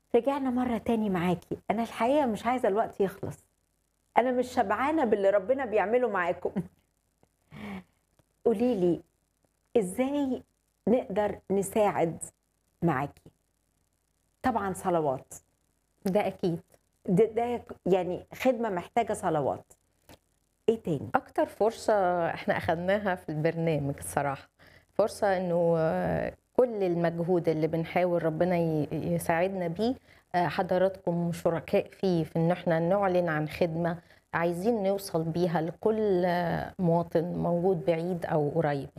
رجعنا مرة تاني معاكي أنا الحقيقة مش عايزة الوقت يخلص أنا مش شبعانة باللي ربنا بيعمله معاكم قولي لي إزاي نقدر نساعد معاكي طبعا صلوات ده اكيد ده, ده يعني خدمة محتاجة صلوات إيه تاني اكتر فرصه احنا اخذناها في البرنامج الصراحه فرصه انه آه، كل المجهود اللي بنحاول ربنا ي- يساعدنا بيه آه، حضراتكم شركاء فيه في ان احنا نعلن عن خدمه عايزين نوصل بيها لكل آه، مواطن موجود بعيد او قريب